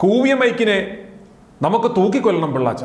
കൂവിയ മൈക്കിനെ നമുക്ക് തൂക്കിക്കൊല്ലണം പിള്ളാച്ച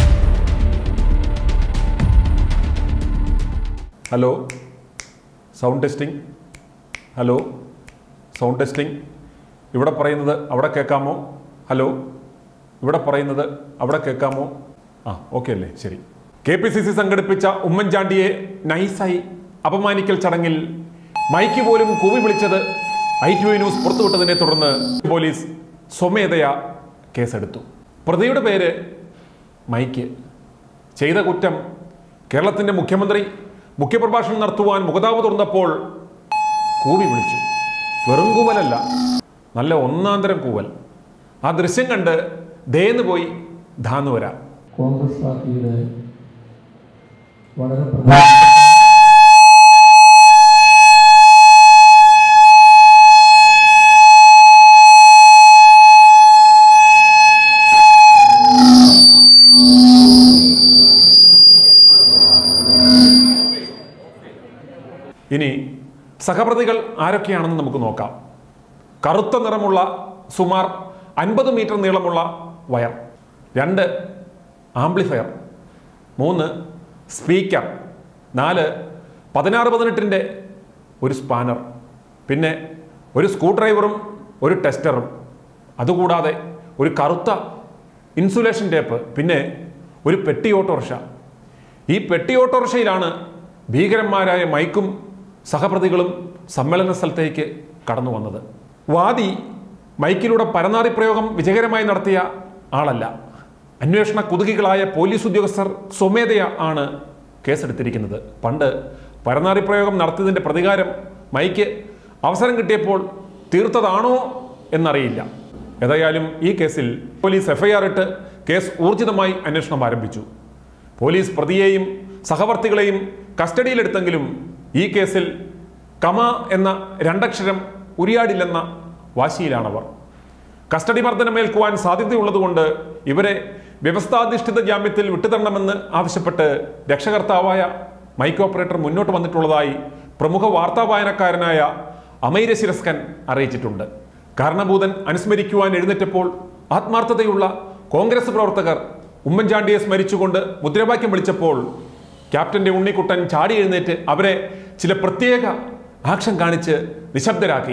hello sound testing hello sound testing ഇവിടെ പറയുന്നത് അവിടെ കേൾക്കാമോ ഹലോ ഇവിടെ പറയുന്നത് അവിടെ കേൾക്കാമോ ആ ഓക്കെ അല്ലേ ശരി കെ പി സി സി സംഘടിപ്പിച്ച ഉമ്മൻചാണ്ടിയെ നൈസായി അപമാനിക്കൽ ചടങ്ങിൽ മൈക്ക് പോലും കൂവി വിളിച്ചത് ഐ ടി ന്യൂസ് പുറത്തുവിട്ടതിനെ തുടർന്ന് പോലീസ് സ്വമേധയാ കേസെടുത്തു പ്രതിയുടെ പേര് മൈക്ക് ചെയ്ത കുറ്റം കേരളത്തിന്റെ മുഖ്യമന്ത്രി മുഖ്യപ്രഭാഷണം നടത്തുവാൻ മുഖതാവ് തുറന്നപ്പോൾ കൂവി വിളിച്ചു വെറും കൂവലല്ല നല്ല ഒന്നാന്തരം കൂവൽ ആ ദൃശ്യം കണ്ട് ദേന്ന് പോയി ധാന്നു വരാം കോൺഗ്രസ് പാർട്ടിയുടെ വളരെ പ്രധാന ഇനി സഹപ്രതികൾ ആരൊക്കെയാണെന്ന് നമുക്ക് നോക്കാം കറുത്ത നിറമുള്ള സുമാർ അൻപത് മീറ്റർ നീളമുള്ള വയർ രണ്ട് ആംപ്ലിഫയർ മൂന്ന് സ്പീക്കർ നാല് പതിനാറ് പതിനെട്ടിൻ്റെ ഒരു സ്പാനർ പിന്നെ ഒരു സ്ക്രൂ ഡ്രൈവറും ഒരു ടെസ്റ്ററും അതുകൂടാതെ ഒരു കറുത്ത ഇൻസുലേഷൻ ടേപ്പ് പിന്നെ ഒരു പെട്ടി ഓട്ടോറിക്ഷ ഈ പെട്ടി ഓട്ടോറിക്ഷയിലാണ് ഭീകരന്മാരായ മൈക്കും സഹപ്രതികളും സമ്മേളന സ്ഥലത്തേക്ക് കടന്നു വന്നത് വാദി മൈക്കിലൂടെ പരനാറി പ്രയോഗം വിജയകരമായി നടത്തിയ ആളല്ല അന്വേഷണ കുതുകികളായ പോലീസ് ഉദ്യോഗസ്ഥർ സ്വമേധയ ആണ് കേസെടുത്തിരിക്കുന്നത് പണ്ട് പരനാറി പ്രയോഗം നടത്തിയതിൻ്റെ പ്രതികാരം മൈക്ക് അവസരം കിട്ടിയപ്പോൾ തീർത്തതാണോ എന്നറിയില്ല ഏതായാലും ഈ കേസിൽ പോലീസ് എഫ്ഐആർ ഇട്ട് കേസ് ഊർജിതമായി അന്വേഷണം ആരംഭിച്ചു പോലീസ് പ്രതിയെയും സഹവർത്തികളെയും കസ്റ്റഡിയിലെടുത്തെങ്കിലും ഈ കേസിൽ കമ എന്ന രണ്ടക്ഷരം ഉരിയാടില്ലെന്ന വാശിയിലാണവർ കസ്റ്റഡി മർദ്ദനമേൽക്കുവാൻ സാധ്യതയുള്ളതുകൊണ്ട് ഇവരെ വ്യവസ്ഥാധിഷ്ഠിത ജാമ്യത്തിൽ വിട്ടുതരണമെന്ന് ആവശ്യപ്പെട്ട് രക്ഷകർത്താവായ മൈക്ക് ഓപ്പറേറ്റർ മുന്നോട്ട് വന്നിട്ടുള്ളതായി പ്രമുഖ വാർത്താ വായനക്കാരനായ അമൈര ശിരസ്കൻ അറിയിച്ചിട്ടുണ്ട് കാരണഭൂതൻ അനുസ്മരിക്കുവാൻ എഴുന്നേറ്റപ്പോൾ ആത്മാർത്ഥതയുള്ള കോൺഗ്രസ് പ്രവർത്തകർ ഉമ്മൻചാണ്ടിയെ സ്മരിച്ചുകൊണ്ട് മുദ്രാവാക്യം വിളിച്ചപ്പോൾ ക്യാപ്റ്റന്റെ ഉണ്ണിക്കുട്ടൻ ചാടി എഴുന്നേറ്റ് അവരെ ചില പ്രത്യേക ആക്ഷൻ കാണിച്ച് നിശബ്ദരാക്കി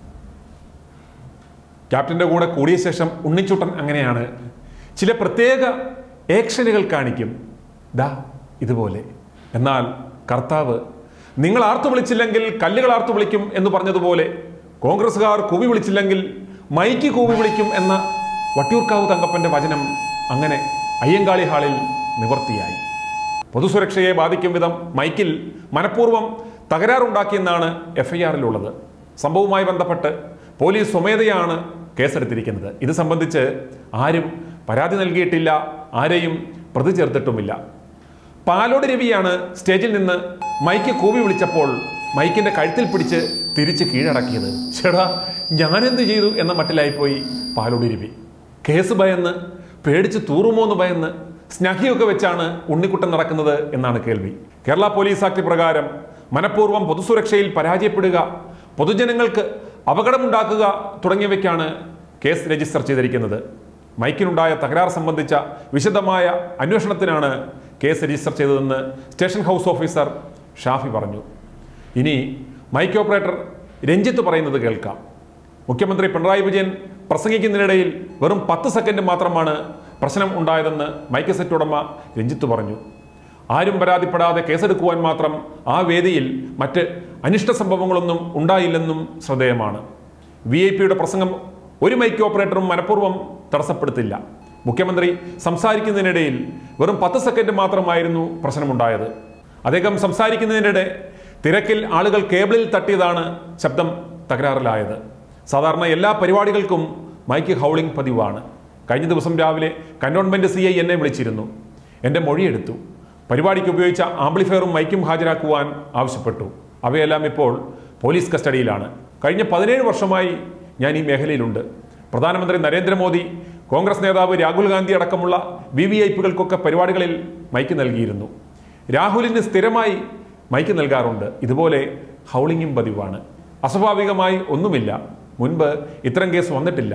ക്യാപ്റ്റന്റെ കൂടെ കൂടിയ ശേഷം ഉണ്ണിച്ചുട്ടൻ അങ്ങനെയാണ് ചില പ്രത്യേക ഏക്ഷനുകൾ കാണിക്കും ദാ ഇതുപോലെ എന്നാൽ കർത്താവ് നിങ്ങൾ ആർത്തു വിളിച്ചില്ലെങ്കിൽ കല്ലുകൾ ആർത്തു വിളിക്കും എന്ന് പറഞ്ഞതുപോലെ കോൺഗ്രസ്സുകാർ കൂവി വിളിച്ചില്ലെങ്കിൽ മൈക്ക് കൂവി വിളിക്കും എന്ന വട്ടിയൂർക്കാവ് തങ്കപ്പന്റെ വചനം അങ്ങനെ അയ്യങ്കാളി ഹാളിൽ നിവർത്തിയായി പൊതുസുരക്ഷയെ ബാധിക്കും വിധം മൈക്കിൽ മനഃപൂർവ്വം തകരാറുണ്ടാക്കിയെന്നാണ് എഫ്ഐആറിലുള്ളത് സംഭവവുമായി ബന്ധപ്പെട്ട് പോലീസ് സ്വമേധയാണ് കേസെടുത്തിരിക്കുന്നത് ഇത് സംബന്ധിച്ച് ആരും പരാതി നൽകിയിട്ടില്ല ആരെയും പ്രതി ചേർത്തിട്ടുമില്ല പാലോട് രവിയാണ് സ്റ്റേജിൽ നിന്ന് മൈക്ക് കൂവി വിളിച്ചപ്പോൾ മൈക്കിന്റെ കഴുത്തിൽ പിടിച്ച് തിരിച്ച് കീഴടക്കിയത് ചേടാ ഞാനെന്ത് ചെയ്തു എന്ന മട്ടിലായിപ്പോയി പാലോട് രവി കേസ് ഭയന്ന് പേടിച്ച് തൂറുമോന്ന് ഭയന്ന് സ്നഹിയൊക്കെ വെച്ചാണ് ഉണ്ണിക്കുട്ടൻ നടക്കുന്നത് എന്നാണ് കേൾവി കേരള പോലീസ് ആക്ട് പ്രകാരം മനഃപൂർവ്വം പൊതുസുരക്ഷയിൽ പരാജയപ്പെടുക പൊതുജനങ്ങൾക്ക് അപകടമുണ്ടാക്കുക തുടങ്ങിയവയ്ക്കാണ് കേസ് രജിസ്റ്റർ ചെയ്തിരിക്കുന്നത് മൈക്കിനുണ്ടായ തകരാർ സംബന്ധിച്ച വിശദമായ അന്വേഷണത്തിനാണ് കേസ് രജിസ്റ്റർ ചെയ്തതെന്ന് സ്റ്റേഷൻ ഹൗസ് ഓഫീസർ ഷാഫി പറഞ്ഞു ഇനി മൈക്ക് ഓപ്പറേറ്റർ രഞ്ജിത്ത് പറയുന്നത് കേൾക്കാം മുഖ്യമന്ത്രി പിണറായി വിജയൻ പ്രസംഗിക്കുന്നതിനിടയിൽ വെറും പത്ത് സെക്കൻഡ് മാത്രമാണ് പ്രശ്നം ഉണ്ടായതെന്ന് മൈക്ക് സെറ്റ് ഉടമ രഞ്ജിത്ത് പറഞ്ഞു ആരും പരാതിപ്പെടാതെ കേസെടുക്കുവാൻ മാത്രം ആ വേദിയിൽ മറ്റ് അനിഷ്ട സംഭവങ്ങളൊന്നും ഉണ്ടായില്ലെന്നും ശ്രദ്ധേയമാണ് വി ഐ പിയുടെ പ്രസംഗം ഒരു മൈക്ക് ഓപ്പറേറ്ററും മനഃപൂർവ്വം തടസ്സപ്പെടുത്തില്ല മുഖ്യമന്ത്രി സംസാരിക്കുന്നതിനിടയിൽ വെറും പത്ത് സെക്കൻഡ് മാത്രമായിരുന്നു പ്രശ്നമുണ്ടായത് അദ്ദേഹം സംസാരിക്കുന്നതിനിടെ തിരക്കിൽ ആളുകൾ കേബിളിൽ തട്ടിയതാണ് ശബ്ദം തകരാറിലായത് സാധാരണ എല്ലാ പരിപാടികൾക്കും മൈക്ക് ഹൗളിംഗ് പതിവാണ് കഴിഞ്ഞ ദിവസം രാവിലെ കന്റോൺമെന്റ് സി ഐ എന്നെ വിളിച്ചിരുന്നു എൻ്റെ മൊഴിയെടുത്തു പരിപാടിക്ക് ഉപയോഗിച്ച ആംപ്ലിഫയറും മൈക്കും ഹാജരാക്കുവാൻ ആവശ്യപ്പെട്ടു അവയെല്ലാം ഇപ്പോൾ പോലീസ് കസ്റ്റഡിയിലാണ് കഴിഞ്ഞ പതിനേഴ് വർഷമായി ഞാൻ ഈ മേഖലയിലുണ്ട് പ്രധാനമന്ത്രി നരേന്ദ്രമോദി കോൺഗ്രസ് നേതാവ് രാഹുൽ ഗാന്ധി അടക്കമുള്ള വി വി ഐ പികൾക്കൊക്കെ പരിപാടികളിൽ മൈക്ക് നൽകിയിരുന്നു രാഹുലിന് സ്ഥിരമായി മൈക്ക് നൽകാറുണ്ട് ഇതുപോലെ ഹൗളിങ്ങും പതിവാണ് അസ്വാഭാവികമായി ഒന്നുമില്ല മുൻപ് ഇത്തരം കേസ് വന്നിട്ടില്ല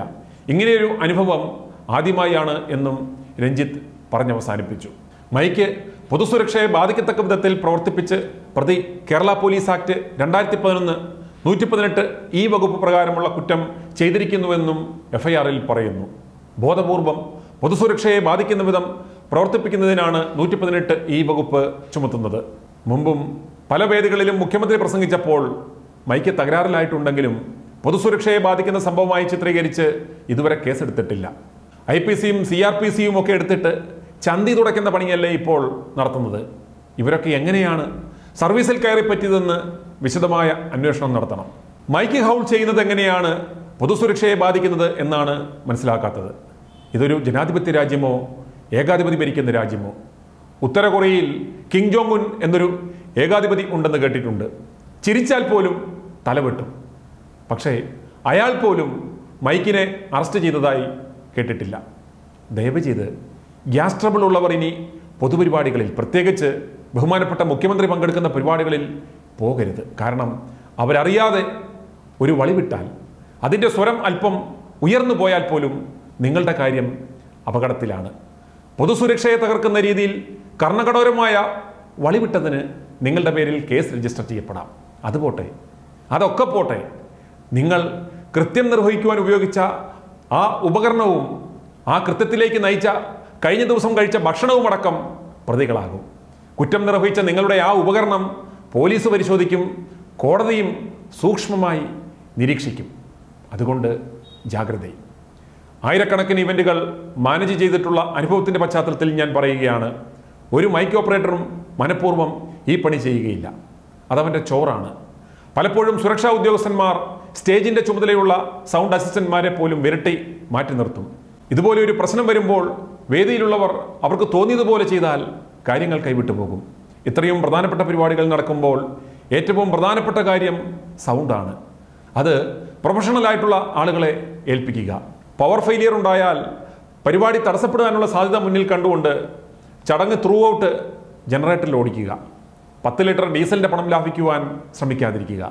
ഇങ്ങനെയൊരു അനുഭവം ആദ്യമായാണ് എന്നും രഞ്ജിത്ത് പറഞ്ഞവസാനിപ്പിച്ചു മൈക്ക് പൊതുസുരക്ഷയെ ബാധിക്കത്തക്ക വിധത്തിൽ പ്രവർത്തിപ്പിച്ച് പ്രതി കേരള പോലീസ് ആക്ട് രണ്ടായിരത്തി പതിനൊന്ന് നൂറ്റി പതിനെട്ട് ഈ വകുപ്പ് പ്രകാരമുള്ള കുറ്റം ചെയ്തിരിക്കുന്നുവെന്നും എഫ്ഐആറിൽ പറയുന്നു ബോധപൂർവം പൊതുസുരക്ഷയെ ബാധിക്കുന്ന വിധം പ്രവർത്തിപ്പിക്കുന്നതിനാണ് നൂറ്റി പതിനെട്ട് ഈ വകുപ്പ് ചുമത്തുന്നത് മുമ്പും പല വേദികളിലും മുഖ്യമന്ത്രി പ്രസംഗിച്ചപ്പോൾ മൈക്ക് തകരാറിലായിട്ടുണ്ടെങ്കിലും പൊതുസുരക്ഷയെ ബാധിക്കുന്ന സംഭവമായി ചിത്രീകരിച്ച് ഇതുവരെ കേസെടുത്തിട്ടില്ല ഐ പി സിയും സി ആർ പി സിയും ഒക്കെ എടുത്തിട്ട് ചന്തി തുടയ്ക്കുന്ന പണിയല്ലേ ഇപ്പോൾ നടത്തുന്നത് ഇവരൊക്കെ എങ്ങനെയാണ് സർവീസിൽ കയറി പറ്റിയതെന്ന് വിശദമായ അന്വേഷണം നടത്തണം മൈക്ക് ഹൗൾ ചെയ്യുന്നത് എങ്ങനെയാണ് പൊതുസുരക്ഷയെ ബാധിക്കുന്നത് എന്നാണ് മനസ്സിലാക്കാത്തത് ഇതൊരു ജനാധിപത്യ രാജ്യമോ ഏകാധിപതി ഭരിക്കുന്ന രാജ്യമോ ഉത്തര കൊറിയയിൽ കിങ് ജോങ് ഉൻ എന്നൊരു ഏകാധിപതി ഉണ്ടെന്ന് കേട്ടിട്ടുണ്ട് ചിരിച്ചാൽ പോലും തലവെട്ടും പക്ഷേ അയാൾ പോലും മൈക്കിനെ അറസ്റ്റ് ചെയ്തതായി കേട്ടിട്ടില്ല ദയവ് ചെയ്ത് ഗ്യാസ് ട്രബിൾ ഉള്ളവർ ഇനി പൊതുപരിപാടികളിൽ പ്രത്യേകിച്ച് ബഹുമാനപ്പെട്ട മുഖ്യമന്ത്രി പങ്കെടുക്കുന്ന പരിപാടികളിൽ പോകരുത് കാരണം അവരറിയാതെ ഒരു വളിവിട്ടാൽ അതിൻ്റെ സ്വരം അല്പം ഉയർന്നു പോയാൽ പോലും നിങ്ങളുടെ കാര്യം അപകടത്തിലാണ് പൊതുസുരക്ഷയെ തകർക്കുന്ന രീതിയിൽ കർണകഠോരമായ വളിവിട്ടതിന് നിങ്ങളുടെ പേരിൽ കേസ് രജിസ്റ്റർ ചെയ്യപ്പെടാം അത് പോട്ടെ അതൊക്കെ പോട്ടെ നിങ്ങൾ കൃത്യം നിർവഹിക്കുവാൻ ഉപയോഗിച്ച ആ ഉപകരണവും ആ കൃത്യത്തിലേക്ക് നയിച്ച കഴിഞ്ഞ ദിവസം കഴിച്ച ഭക്ഷണവുമടക്കം പ്രതികളാകും കുറ്റം നിർവഹിച്ച നിങ്ങളുടെ ആ ഉപകരണം പോലീസ് പരിശോധിക്കും കോടതിയും സൂക്ഷ്മമായി നിരീക്ഷിക്കും അതുകൊണ്ട് ജാഗ്രതയും ആയിരക്കണക്കിന് ഇവന്റുകൾ മാനേജ് ചെയ്തിട്ടുള്ള അനുഭവത്തിന്റെ പശ്ചാത്തലത്തിൽ ഞാൻ പറയുകയാണ് ഒരു മൈക്ക് ഓപ്പറേറ്ററും മനഃപൂർവ്വം ഈ പണി ചെയ്യുകയില്ല അതവൻ്റെ ചോറാണ് പലപ്പോഴും സുരക്ഷാ ഉദ്യോഗസ്ഥന്മാർ സ്റ്റേജിന്റെ ചുമതലയുള്ള സൗണ്ട് അസിസ്റ്റന്റ്മാരെ പോലും വിരട്ടി മാറ്റി നിർത്തും ഇതുപോലെ ഒരു പ്രശ്നം വരുമ്പോൾ വേദിയിലുള്ളവർ അവർക്ക് തോന്നിയതുപോലെ ചെയ്താൽ കാര്യങ്ങൾ കൈവിട്ടു പോകും ഇത്രയും പ്രധാനപ്പെട്ട പരിപാടികൾ നടക്കുമ്പോൾ ഏറ്റവും പ്രധാനപ്പെട്ട കാര്യം സൗണ്ടാണ് അത് പ്രൊഫഷണൽ ആയിട്ടുള്ള ആളുകളെ ഏൽപ്പിക്കുക പവർ ഫെയിലിയർ ഉണ്ടായാൽ പരിപാടി തടസ്സപ്പെടാനുള്ള സാധ്യത മുന്നിൽ കണ്ടുകൊണ്ട് ചടങ്ങ് ത്രൂ ഔട്ട് ജനറേറ്ററിൽ ഓടിക്കുക പത്ത് ലിറ്റർ ഡീസലിന്റെ പണം ലാഭിക്കുവാൻ ശ്രമിക്കാതിരിക്കുക